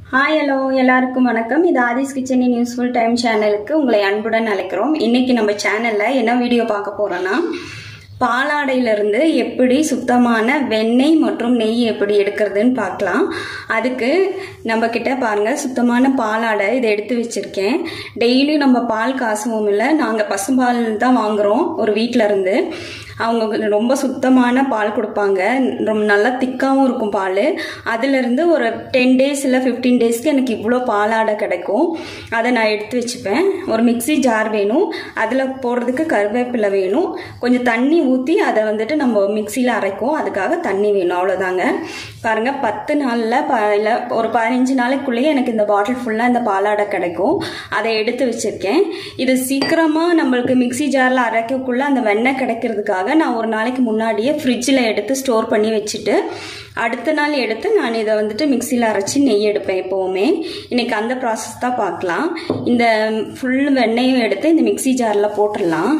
hi hello எல்லாருக்கும் வணக்கம் இது Aadhi's kitchen in useful time சேனலுக்கு உங்களை அன்புடன் அழைக்கிறோம் இன்னைக்கு நம்ம சேனலில் என்ன வீடியோ பார்க்க போகிறோன்னா பாலாடையிலிருந்து எப்படி சுத்தமான வெண்ணெய் மற்றும் நெய் எப்படி எடுக்கிறதுன்னு பார்க்கலாம் அதுக்கு நம்ம கிட்ட பாருங்கள் சுத்தமான பாலாடை இதை எடுத்து வச்சுருக்கேன் டெய்லியும் நம்ம பால் காசுவோம் இல்லை நாங்கள் பசும்பால் தான் வாங்குகிறோம் ஒரு வீட்டில் இருந்து அவங்க ரொம்ப சுத்தமான பால் கொடுப்பாங்க ரொம்ப நல்லா திக்காகவும் இருக்கும் பால் அதுலேருந்து ஒரு டென் டேஸ் இல்லை ஃபிஃப்டீன் டேஸ்க்கு எனக்கு இவ்வளோ பாலாடை கிடைக்கும் அதை நான் எடுத்து வச்சுப்பேன் ஒரு மிக்ஸி ஜார் வேணும் அதில் போடுறதுக்கு கருவேப்பிலை வேணும் கொஞ்சம் தண்ணி ஊற்றி அதை வந்துட்டு நம்ம மிக்சியில் அரைக்கும் அதுக்காக தண்ணி வேணும் அவ்வளோதாங்க பாருங்கள் பத்து நாளில் ப இல்லை ஒரு பதினஞ்சு நாளைக்குள்ளேயே எனக்கு இந்த பாட்டில் ஃபுல்லாக இந்த பாலாடை கிடைக்கும் அதை எடுத்து வச்சுருக்கேன் இது சீக்கிரமாக நம்மளுக்கு மிக்ஸி ஜாரில் அரைக்கக்குள்ளே அந்த வெண்ணெய் கிடைக்கிறதுக்காக நான் ஒரு நாளைக்கு முன்னாடியே ஃப்ரிட்ஜில் எடுத்து ஸ்டோர் பண்ணி வச்சுட்டு அடுத்த நாள் எடுத்து நான் இதை வந்துட்டு மிக்சியில் அரைச்சி நெய் எடுப்பேன் எப்போவுமே இன்றைக்கி அந்த ப்ராசஸ் தான் பார்க்கலாம் இந்த ஃபுல் வெண்ணெயும் எடுத்து இந்த மிக்ஸி ஜாரில் போட்டுடலாம்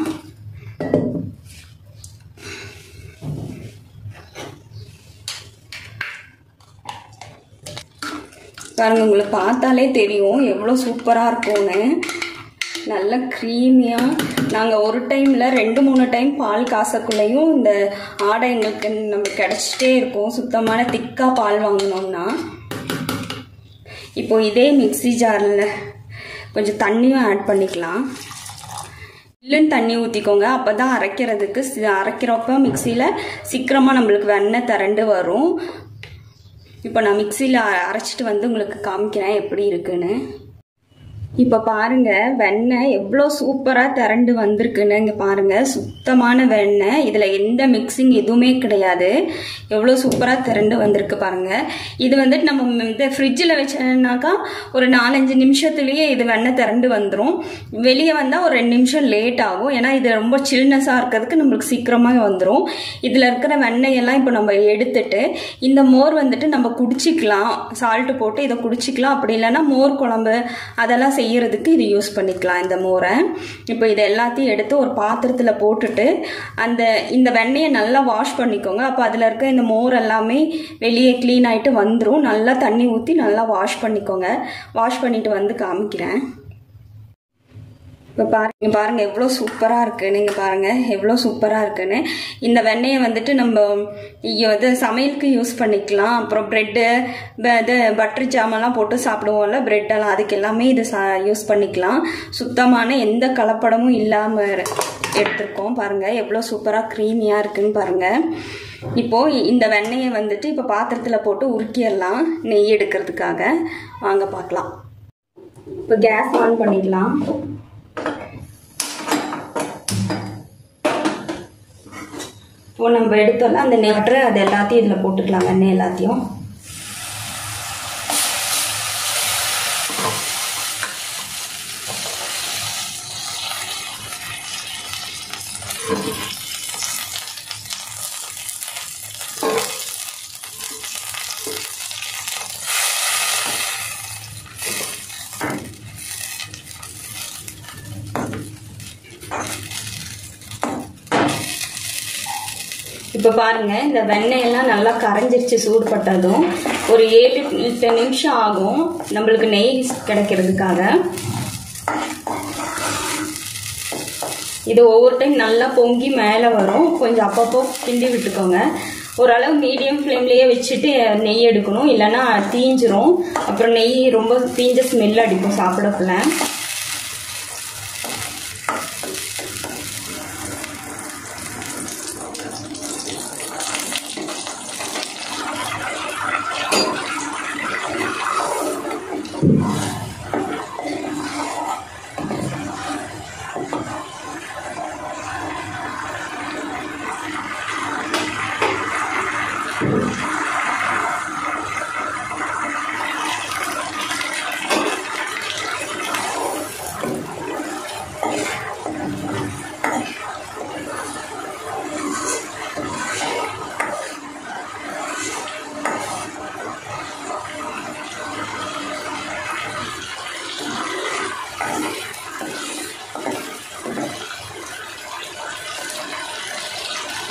பாருங்க உங்களுக்கு பார்த்தாலே தெரியும் எவ்வளோ சூப்பராக இருக்கும்னு நல்ல க்ரீமியாக நாங்கள் ஒரு டைமில் ரெண்டு மூணு டைம் பால் காசக்குள்ளேயும் இந்த ஆடை எங்களுக்கு நம்ம கிடச்சிட்டே இருக்கும் சுத்தமான திக்காக பால் வாங்கினோம்னா இப்போ இதே மிக்ஸி ஜாரில் கொஞ்சம் தண்ணியும் ஆட் பண்ணிக்கலாம் இல்லைன்னு தண்ணி ஊற்றிக்கோங்க அப்போ தான் அரைக்கிறதுக்கு அரைக்கிறப்ப மிக்சியில் சீக்கிரமாக நம்மளுக்கு வெண்ணெய் திரண்டு வரும் இப்போ நான் மிக்சியில் அரைச்சிட்டு வந்து உங்களுக்கு காமிக்கிறேன் எப்படி இருக்குன்னு இப்போ பாருங்க வெண்ணெய் எவ்வளோ சூப்பராக திரண்டு வந்திருக்குன்னு இங்கே பாருங்க சுத்தமான வெண்ணெய் இதில் எந்த மிக்சிங் எதுவுமே கிடையாது எவ்வளோ சூப்பராக திரண்டு வந்திருக்கு பாருங்க இது வந்துட்டு நம்ம இந்த ஃப்ரிட்ஜில் வச்சோம்னாக்கா ஒரு நாலஞ்சு நிமிஷத்துலேயே இது வெண்ணெய் திரண்டு வந்துடும் வெளியே வந்தால் ஒரு ரெண்டு நிமிஷம் லேட் ஆகும் ஏன்னா இது ரொம்ப சில்னஸாக இருக்கிறதுக்கு நம்மளுக்கு சீக்கிரமாக வந்துடும் இதில் இருக்கிற வெண்ணெயெல்லாம் இப்போ நம்ம எடுத்துட்டு இந்த மோர் வந்துட்டு நம்ம குடிச்சிக்கலாம் சால்ட்டு போட்டு இதை குடிச்சிக்கலாம் அப்படி இல்லைன்னா மோர் குழம்பு அதெல்லாம் செய்யறதுக்கு இது யூஸ் பண்ணிக்கலாம் இந்த மோரை இப்போ இதை எல்லாத்தையும் எடுத்து ஒரு பாத்திரத்தில் போட்டுட்டு அந்த இந்த வெண்ணெயை நல்லா வாஷ் பண்ணிக்கோங்க அப்போ அதில் இருக்க இந்த மோர் எல்லாமே வெளியே க்ளீன் ஆகிட்டு வந்துடும் நல்லா தண்ணி ஊற்றி நல்லா வாஷ் பண்ணிக்கோங்க வாஷ் பண்ணிட்டு வந்து காமிக்கிறேன் இப்போ பாருங்க பாருங்கள் எவ்வளோ சூப்பராக இருக்குது நீங்கள் பாருங்கள் எவ்வளோ சூப்பராக இருக்குன்னு இந்த வெண்ணெயை வந்துட்டு நம்ம இது சமையலுக்கு யூஸ் பண்ணிக்கலாம் அப்புறம் ப்ரெட்டு இது பட்டர் ஜாமெல்லாம் போட்டு சாப்பிடுவோம்ல ப்ரெட்டெல்லாம் அதுக்கு எல்லாமே இது சா யூஸ் பண்ணிக்கலாம் சுத்தமான எந்த கலப்படமும் இல்லாமல் எடுத்திருக்கோம் பாருங்கள் எவ்வளோ சூப்பராக க்ரீமியாக இருக்குன்னு பாருங்கள் இப்போது இந்த வெண்ணெயை வந்துட்டு இப்போ பாத்திரத்தில் போட்டு உருக்கிடலாம் நெய் எடுக்கிறதுக்காக வாங்க பார்க்கலாம் இப்போ கேஸ் ஆன் பண்ணிக்கலாம் இப்போ நம்ம எடுத்தோம்ல அந்த நெட்ரு அது எல்லாத்தையும் இதில் போட்டுக்கலாம் வெண்ணெய் எல்லாத்தையும் இப்போ பாருங்க இந்த வெண்ணெயெல்லாம் நல்லா கரைஞ்சிருச்சு சூடுபட்டதும் ஒரு ஏழு எட்டு நிமிஷம் ஆகும் நம்மளுக்கு நெய் கிடைக்கிறதுக்காக இது ஒவ்வொரு டைம் நல்லா பொங்கி மேலே வரும் கொஞ்சம் அப்பப்போ கிண்டி விட்டுக்கோங்க ஓரளவு மீடியம் ஃப்ளேம்லேயே வச்சுட்டு நெய் எடுக்கணும் இல்லைன்னா தீஞ்சிரும் அப்புறம் நெய் ரொம்ப தீஞ்ச ஸ்மெல் அடிக்கும் சாப்பிடக்குள்ள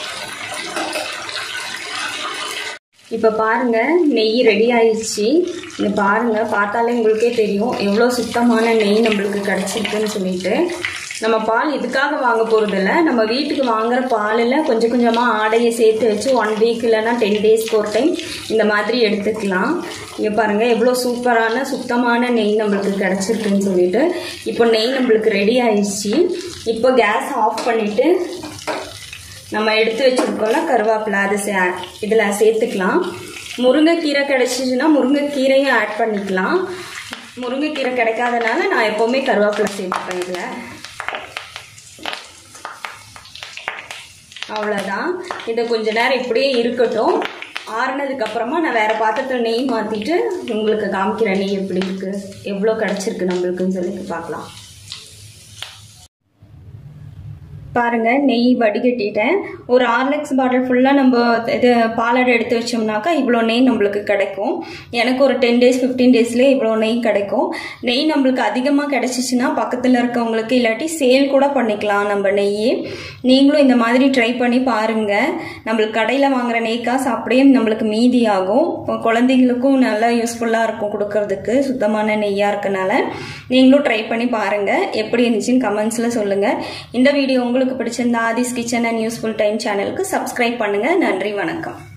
இப்போ பாருங்க நெய் ரெடி ஆயிடுச்சு இங்கே பாருங்கள் பார்த்தாலே உங்களுக்கே தெரியும் எவ்வளோ சுத்தமான நெய் நம்மளுக்கு கிடச்சிருக்குன்னு சொல்லிட்டு நம்ம பால் இதுக்காக வாங்க போகிறதில்ல நம்ம வீட்டுக்கு வாங்குற பாலில் கொஞ்சம் கொஞ்சமாக ஆடையை சேர்த்து வச்சு ஒன் வீக் இல்லைன்னா டென் டேஸ்க்கு ஒரு டைம் இந்த மாதிரி எடுத்துக்கலாம் இங்கே பாருங்கள் எவ்வளோ சூப்பரான சுத்தமான நெய் நம்மளுக்கு கிடச்சிருக்குன்னு சொல்லிட்டு இப்போ நெய் நம்மளுக்கு ரெடி ஆயிடுச்சு இப்போ கேஸ் ஆஃப் பண்ணிவிட்டு நம்ம எடுத்து வச்சுருக்கோம்ல கருவேப்பிலை அது சே இதில் சேர்த்துக்கலாம் முருங்கைக்கீரை கிடச்சிச்சுன்னா முருங்கைக்கீரையும் ஆட் பண்ணிக்கலாம் முருங்கைக்கீரை கிடைக்காதனால நான் எப்போவுமே கருவேப்பிலை சேர்த்துப்பேன் இதில் அவ்வளோதான் இதை கொஞ்ச நேரம் இப்படியே இருக்கட்டும் ஆறுனதுக்கு அப்புறமா நான் வேறு பாத்திரத்தில் நெய் மாற்றிட்டு உங்களுக்கு காமிக்கிறேன் நெய் எப்படி இருக்குது எவ்வளோ கிடச்சிருக்கு நம்மளுக்குன்னு சொல்லி பார்க்கலாம் பாருங்க நெய் வடிகட்டிட்டேன் ஒரு ஆர்லெக்ஸ் பாட்டில் ஃபுல்லாக நம்ம இது பாலாடை எடுத்து வச்சோம்னாக்கா இவ்வளோ நெய் நம்மளுக்கு கிடைக்கும் எனக்கு ஒரு டென் டேஸ் ஃபிஃப்டீன் டேஸ்லேயே இவ்வளோ நெய் கிடைக்கும் நெய் நம்மளுக்கு அதிகமாக கிடைச்சிச்சுன்னா பக்கத்தில் இருக்கவங்களுக்கு இல்லாட்டி சேல் கூட பண்ணிக்கலாம் நம்ம நெய் நீங்களும் இந்த மாதிரி ட்ரை பண்ணி பாருங்கள் நம்மளுக்கு கடையில் வாங்குற நெய் காசு அப்படியே நம்மளுக்கு மீதி ஆகும் குழந்தைங்களுக்கும் நல்லா யூஸ்ஃபுல்லாக இருக்கும் கொடுக்கறதுக்கு சுத்தமான நெய்யாக இருக்கனால நீங்களும் ட்ரை பண்ணி பாருங்கள் எப்படி இருந்துச்சுன்னு கமெண்ட்ஸில் சொல்லுங்கள் இந்த வீடியோ உங்களுக்கு பிடிச்சிருந்தா Aadhi's kitchen and useful time சேனலுக்கு சப்ஸ்கிரைப் பண்ணுங்கள் நன்றி வணக்கம்